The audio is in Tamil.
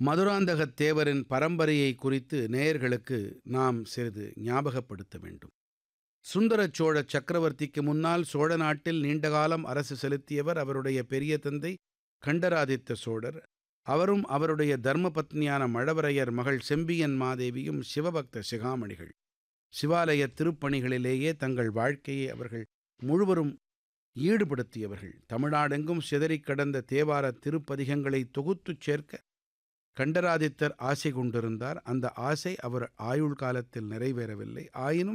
மதுராந்தகத் தேவரின் பரம்பரையை குறித்து நேயர்களுக்கு நாம் சிறிது ஞாபகப்படுத்த வேண்டும் சுந்தர சோழ சக்கரவர்த்திக்கு முன்னால் சோழ நாட்டில் நீண்டகாலம் அரசு செலுத்தியவர் அவருடைய பெரிய தந்தை கண்டராதித்த சோழர் அவரும் அவருடைய தர்மபத்னியான மழவரையர் மகள் செம்பியன் மாதேவியும் சிவபக்த சிகாமணிகள் சிவாலய திருப்பணிகளிலேயே தங்கள் வாழ்க்கையை அவர்கள் முழுவரும் ஈடுபடுத்தியவர்கள் தமிழ்நாடெங்கும் சிதறிக் கடந்த தேவார திருப்பதிகங்களை தொகுத்துச் சேர்க்க கண்டராதித்தர் ஆசை கொண்டிருந்தார் அந்த ஆசை அவர் ஆயுள் காலத்தில் நிறைவேறவில்லை ஆயினும்